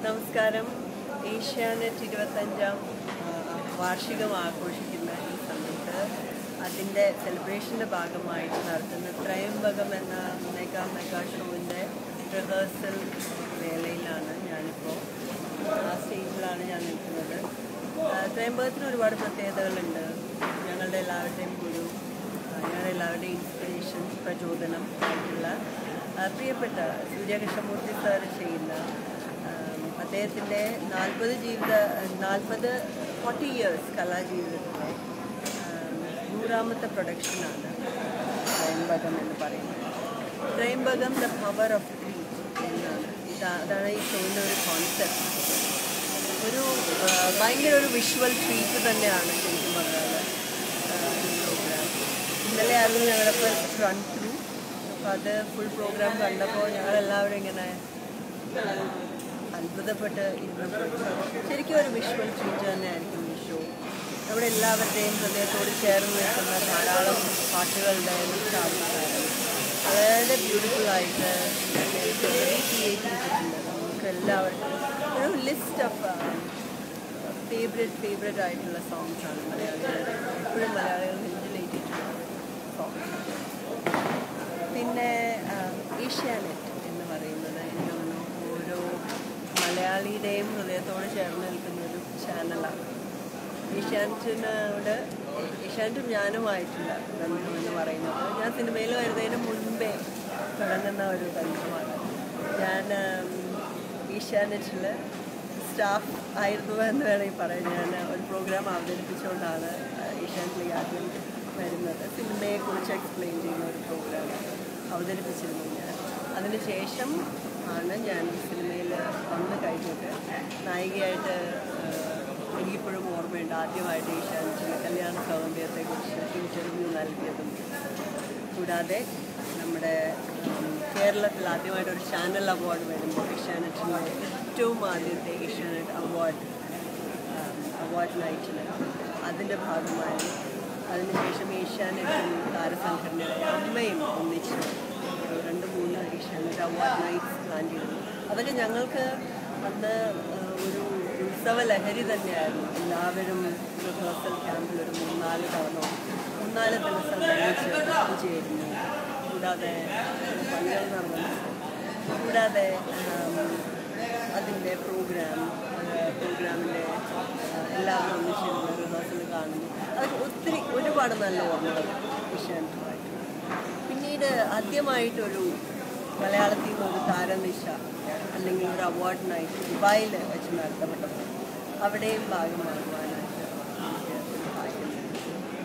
നമസ്കാരം ഏഷ്യാനെറ്റ് ഇരുപത്തഞ്ചാം ആ, വാർഷികം ആഘോഷിക്കുന്ന ഈ സമയത്ത് അതിൻ്റെ സെലിബ്രേഷൻ്റെ ഭാഗമായിട്ട് നടത്തുന്ന ത്രയംബകം എന്ന മെഗാ മെഗാ ഷോവിൻ്റെ റിഹേഴ്സൽ വേളയിലാണ് ഞാനിപ്പോൾ ആ സ്റ്റേജിലാണ് ഞാൻ നിൽക്കുന്നത് ആ, ത്രയംബകത്തിന് ഒരുപാട് പ്രത്യേകതകളുണ്ട് ഞങ്ങളുടെ എല്ലാവരുടെയും ഗുരു ആ, ഞങ്ങളുടെ എല്ലാവരുടെയും ഇൻസ്പിറേഷൻ പ്രചോദനം ആയിട്ടുള്ള ആ, പ്രിയപ്പെട്ട സൂര്യകൃഷ്ണമൂർത്തി സാർ ചെയ്യുന്ന ആം, അദ്ദേഹത്തിൻ്റെ നാൽപ്പത് ജീവിത നാൽപ്പത് ഫോർട്ടി ഇയേഴ്സ് കലാജീവിതത്തിലെ ആം, നൂറാമത്തെ പ്രൊഡക്ഷനാണ് ത്രയംബകം എന്ന് പറയുന്നത് Thrayambakam the power of three എന്നാണ് ഇതാ അതാണ് ഈ ഷോയിൻ്റെ ഒരു കോൺസെപ്റ്റ് ഒരു ആ, ഭയങ്കര ഒരു വിഷ്വൽ ട്രീറ്റ് തന്നെയാണ് ശരിക്കും പറഞ്ഞാൽ ആ, ഈ പ്രോഗ്രാം ഇന്നലെ ആയിരുന്നു ഞങ്ങളുടെ ഫസ്റ്റ് റൺ ത്രൂ അപ്പോൾ അത് ഫുൾ പ്രോഗ്രാം കണ്ടപ്പോൾ ഞങ്ങളെല്ലാവരും ഇങ്ങനെ ആ, അത്ഭുതപ്പെട്ട് ഇരുന്നപ്പോൾ ശരിക്കും ഒരു വിഷ്വൽ ട്രീറ്റ് തന്നെയായിരിക്കും ഈ ഷോ നമ്മുടെ എല്ലാവരുടെയും ഹൃദയത്തോട് ചേർന്ന് നിൽക്കുന്ന ധാരാളം പാട്ടുകളുടെ ലിസ്റ്റാണ് വളരെ ബ്യൂട്ടിഫുൾ ആയിട്ട് ക്രിയേറ്റ് ചെയ്തിട്ടുണ്ട് നമുക്ക് എല്ലാവർക്കും ഒരു ലിസ്റ്റ് ഓഫ് ഫേവറേറ്റ് ഫേവറേറ്റ് ആയിട്ടുള്ള സോങ്സ് ആണ് മലയാളികളുടെ എപ്പോഴും മലയാളികൾ നെഞ്ചിലേറ്റിട്ടുള്ള സോങ്സ് പിന്നെ ഏഷ്യാനെറ്റ് എന്ന് പറയുന്നത് എനിക്ക് തോന്നുന്നു ഓരോ മലയാളിയുടെയും ഹൃദയത്തോട് ചേർന്ന് നിൽക്കുന്ന ഒരു ചാനലാണ് ഏഷ്യാനെറ്റിനോട് ഏഷ്യാനെറ്റും ഞാനുമായിട്ടുള്ള ബന്ധം എന്ന് പറയുന്നത് ഞാൻ സിനിമയിൽ വരുന്നതിന് മുൻപേ തുടങ്ങുന്ന ഒരു ബന്ധമാണ് ഞാൻ ഏഷ്യാനെറ്റിൽ സ്റ്റാഫ് ആയിരുന്നു എന്ന് വേണമെങ്കിൽ പറയാം ഞാൻ ഒരു പ്രോഗ്രാം അവതരിപ്പിച്ചുകൊണ്ടാണ് ഏഷ്യാനെറ്റിൽ ആദ്യം വരുന്നത് സിനിമയെക്കുറിച്ച് എക്സ്പ്ലെയിൻ ചെയ്യുന്ന ഒരു പ്രോഗ്രാം അവതരിപ്പിച്ചിരുന്നു ഞാൻ അതിനുശേഷം ആണ് ഞാൻ സിനിമയിൽ വന്നു കഴിഞ്ഞിട്ട് നായികയായിട്ട് ആഹ്, എനിക്കിപ്പോഴും ഓർമ്മയുണ്ട് ആദ്യമായിട്ട് ഏഷ്യാനെറ്റിലെ കല്യാണ സൗകര്യത്തെക്കുറിച്ച് ഇൻ്റർവ്യൂ നൽകിയതും കൂടാതെ നമ്മുടെ ഉം, കേരളത്തിൽ ആദ്യമായിട്ട് ഒരു ചാനൽ അവാർഡ് വരുമ്പോൾ ഏഷ്യാനെറ്റിൻ്റെ ഏറ്റവും ആദ്യത്തെ ഏഷ്യാനെറ്റ് അവാർഡ് അവാർഡ് നൈറ്റിന് അതിൻ്റെ ഭാഗമായി അതിനുശേഷം ഏഷ്യാനെറ്റും താരസംഘടനയുടെ അമ്മയും ഒന്നിച്ച് ഒരു രണ്ട് മൂന്ന് ഏഷ്യാനെറ്റ് അവാർഡ് നൈറ്റ്സ് പ്ലാൻ ചെയ്തിരുന്നു അതൊക്കെ ഞങ്ങൾക്ക് അന്ന് ആ, ഒരു ഉത്സവ ലഹരി തന്നെയായിരുന്നു എല്ലാവരും റിഹേഴ്സൽ ക്യാമ്പിൽ ഒരു മൂന്നാല് തവണ മൂന്നാല് ദിവസം കഴിച്ച് ഒത്തുചേരുന്നു കൂടാതെ പള്ളികൾ നടന്നു കൂടാതെ ആം, അതിൻ്റെ പ്രോഗ്രാം പ്രോഗ്രാമിൻ്റെ എല്ലാവരും ഒന്നിച്ചിരുന്ന് റിഹേഴ്സൽ കാണുന്നു അതൊക്കെ ഒത്തിരി ഒരുപാട് നല്ല ഓർമ്മകൾ വിഷയമായിട്ട് പിന്നീട് ആദ്യമായിട്ടൊരു മലയാളത്തിൽ നിന്ന് ഒരു താരനിശ അല്ലെങ്കിൽ ഒരു അവാർഡിനായിട്ട് ദുബായിൽ വെച്ച് നടത്തപ്പെട്ടപ്പോൾ അവിടെയും ഭാഗമാകുവാനായിട്ട് എനിക്ക് ഒരു ഭാഗ്യം ലഭിച്ചു.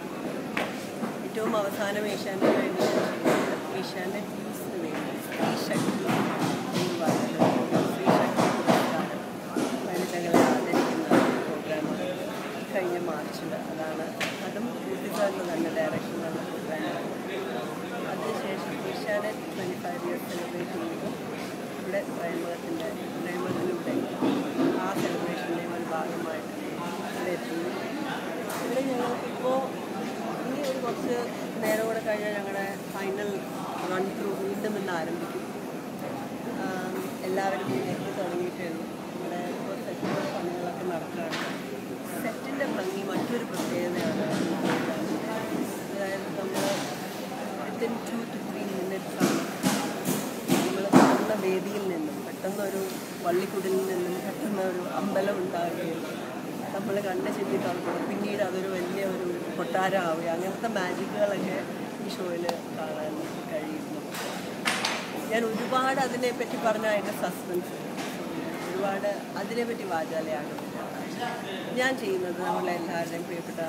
ഏറ്റവും അവസാനം ഏഷ്യാനെറ്റ് വേണ്ടി ഞാൻ ചെയ്തത് ഏഷ്യാനെറ്റ് ന്യൂസിന് വേണ്ടി സ്ത്രീ ശക്തി എന്ന് പറയുന്നത് സ്ത്രീ ശക്തി പുരസ്കാരം വനിതകളെ ആദരിക്കുന്ന ഒരു പ്രോഗ്രാമാണ് കഴിഞ്ഞ മാർച്ചിൽ അതാണ് അതും കൂട്ടിക്കാരുടെ തന്നെ ഡയറക്ഷനിലുള്ള പ്രോഗ്രാമാണ് അതിനുശേഷം Asianet twenty five year celebrate ചെയ്യുമ്പോൾ ഇവിടെ പ്രേമകത്തിൻ്റെ പ്രേമത്തിലൂടെ ആ സെലിബ്രേഷൻ്റെയും ഒരു ഭാഗമായിട്ട് ഇവിടെ എത്തുന്നു ഇവിടെ ഞങ്ങൾക്കിപ്പോൾ ഇനി ഒരു കുറച്ച് നേരം കൂടെ കഴിഞ്ഞാൽ ഞങ്ങളുടെ ഫൈനൽ റൺ ത്രൂ വീണ്ടും ഇന്ന് ആരംഭിക്കും ആം, എല്ലാവരും എത്തി തുടങ്ങിയിട്ടേ ഉള്ളൂ ഇവിടെ ഇപ്പോൾ സെറ്റിൻ്റെ പണികളൊക്കെ നടക്കുകയാണ് സെറ്റിൻ്റെ ഭംഗി മറ്റൊരു പ്രത്യേകതയാണ് ഈ പ്രോഗ്രാമിൻ്റെ അതായത് നമ്മൾ within two to three minutes ആണ് നമ്മൾ കാണുന്ന വേദിയിൽ നിന്നും പെട്ടെന്നൊരു വള്ളിക്കുടിലിൽ നിന്നും പെട്ടെന്ന് ഒരു അമ്പലം ഉണ്ടാകുകയും നമ്മൾ കണ്ണ് ചെല്ലി തുറക്കണം പിന്നീട് അതൊരു വലിയ ഒരു കൊട്ടാരമാവുക അങ്ങനത്തെ മാജിക്കുകളൊക്കെ ഈ ഷോയിൽ കാണാൻ കഴിയുന്നു ഞാൻ ഒരുപാട് അതിനെപ്പറ്റി പറഞ്ഞാൽ അതിൻ്റെ സസ്പെൻസ് ഒരുപാട് അതിനെപ്പറ്റി വാചാലയാകുന്നില്ല ഞാൻ ചെയ്യുന്നത് നമ്മളെ എല്ലാവരുടെയും പ്രിയപ്പെട്ട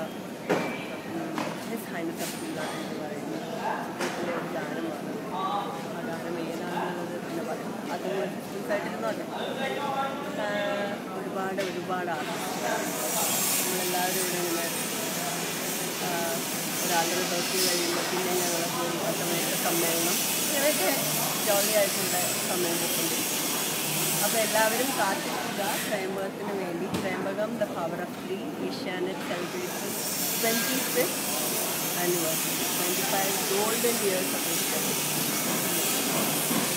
ഹിസ് ഹൈനസ് അബ്ദുള്ള എന്ന് പറയുന്ന ചിത്രത്തിലെ ഒരു ഗാനമാണ് ആ ഗാനം ഏതാണെന്നുള്ളത് പിന്നെ പറയും അത് സസ്പെൻസായിട്ടിരുന്നോട്ടെ ആഹ് ഒരുപാട് ഒരുപാട് ആർട്ടിസ്റ്റുകളാണ് നമ്മളെല്ലാവരും ഇവിടെ ഇങ്ങനെ ആഹ് ഒരാളുടെ റിഹേഴ്സൽ കഴിയുമ്പോൾ പിന്നെ ഞങ്ങൾ പോയി പത്തമേറ്റ സമ്മേളനം ഇങ്ങനെയൊക്കെ ജോളിയായിട്ടുള്ള സമയം പോയിക്കൊണ്ടിരിക്കും അപ്പോൾ എല്ലാവരും കാത്തിരിക്കുക ത്രയംബകത്തിന് വേണ്ടി Thrayambakam the power of three Asianet celebration twenty fifth anniversary twenty five golden years of Asianet